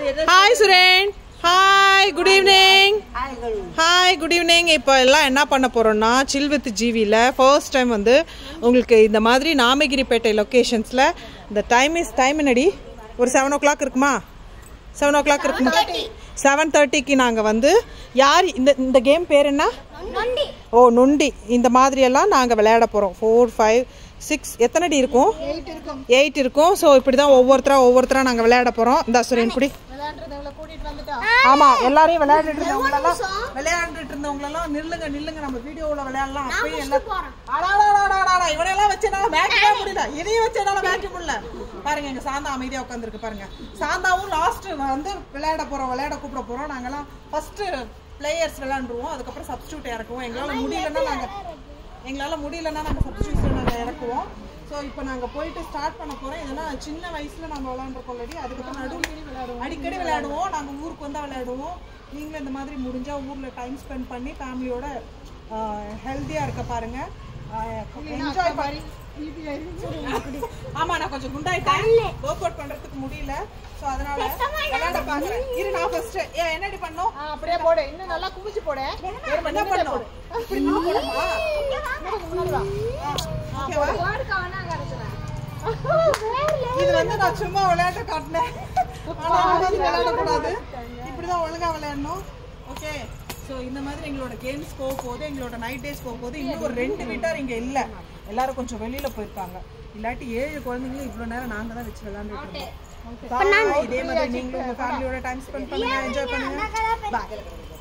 Hi Suren hi good evening hi good evening இப்போ எல்லாம் என்ன பண்ண போகிறோம்னா சில் வித் ஜிவியில் ஃபர்ஸ்ட் டைம் வந்து உங்களுக்கு இந்த மாதிரி நாமகிரிப்பேட்டை லொக்கேஷன்ஸில் இந்த டைம் இஸ் டைம் என்னடி ஒரு செவன் ஓ கிளாக் இருக்குமா செவன் ஓ கிளாக் இருக்குமா செவன் தேர்ட்டிக்கு நாங்கள் வந்து யார் இந்த இந்த கேம் பேர் என்ன ஓ நொண்டி இந்த மாதிரியெல்லாம் நாங்கள் விளையாட போகிறோம் ஃபோர் ஃபைவ் சிக்ஸ் எத்தனை அடி இருக்கும் எயிட் இருக்கும் ஸோ இப்படி தான் ஒவ்வொருத்தரா ஒவ்வொருத்தரா நாங்கள் விளையாட போகிறோம் இந்த சுரேன் குடி ஆமா எல்லாரையும் விளையாண்டுட்டு இருந்தவங்களெல்லாம் விளையாண்டுட்டு இருந்தவங்களெல்லாம் நில்லுங்க நில்லுங்க நம்ம வீடியோவில் விளையாடலாம் அப்பயும் எல்லாம் அடாடாடாடாடா, இவனையெல்லாம் வச்சு என்னால மேய்க்கவே முடியல இதையும் வச்சு என்னால மேய்க்க முடியல பாருங்க எங்க சாந்தா அமைதியா உட்காந்துருக்கு பாருங்க சாந்தாவும் லாஸ்ட் வந்து விளையாட போறோம் விளையாட கூப்பிட போறோம் நாங்கெல்லாம் ஃபர்ஸ்ட் பிளேயர்ஸ் விளையாண்டுருவோம் அதுக்கப்புறம் சப்ஸ்டியூட் இறக்குவோம் எங்களால முடியலன்னா நாங்க எங்களால முடியலன்னா நாங்க சப்ஸ்டியூஷன் நாங்க இறக்குவோம் ஸோ இப்போ நாங்க போயிட்டு ஸ்டார்ட் பண்ண போறோம் இதெல்லாம் சின்ன வயசுல நம்ம விளையாண்டுருக்கோம் ஆல்ரெடி அதுக்கப்புறம் நடுவு அடிக்கடி விளையாடுவோம் நாங்க ஊருக்கு வந்தா விளையாடுவோம் நீங்களும் இந்த மாதிரி முடிஞ்சா ஊர்ல டைம் ஸ்பெண்ட் பண்ணி ஃபேமிலியோட ஹெல்த்தியா இருக்க பாருங்க என்ஜாய் பண்ணி ஆமா நான் கொஞ்சம் குண்டாயிட்டேன் ஒர்க் அவுட் பண்றதுக்கு முடியல சோ அதனால விளையாட பாக்குறேன் இரு நான் ஃபர்ஸ்ட் ஏ என்னடி பண்ணோம் அப்படியே போடு இன்னும் நல்லா குமிச்சு போடு என்ன பண்ணோம் இப்படி நின்னு போடுமா ஓகேவா இது வந்து நான் சும்மா விளையாட்டு காட்டினேன் ஆனா அந்த மாதிரி விளையாடக்கூடாது இப்படிதான் ஒழுங்கா விளையாடணும் ஓகே ஸோ இந்த மாதிரி எங்களோட கேம்ஸ் போக போகுது எங்களோட நைட் டேஸ் போக போகுது இன்னும் ஒரு ரெண்டு வீட்டார் இங்க இல்ல எல்லாரும் கொஞ்சம் வெளியில போயிருக்காங்க இல்லாட்டி ஏழு குழந்தைங்களும் இவ்வளவு நேரம் நாங்க தான் வச்சு விளையாண்டுட்டு இருந்தோம் Bye. இதே மாதிரி நீங்களும் உங்க ஃபேமிலியோட டைம் ஸ்பெண்ட் பண்ணுங்க என்ஜாய் பண்ணுங்க பாய்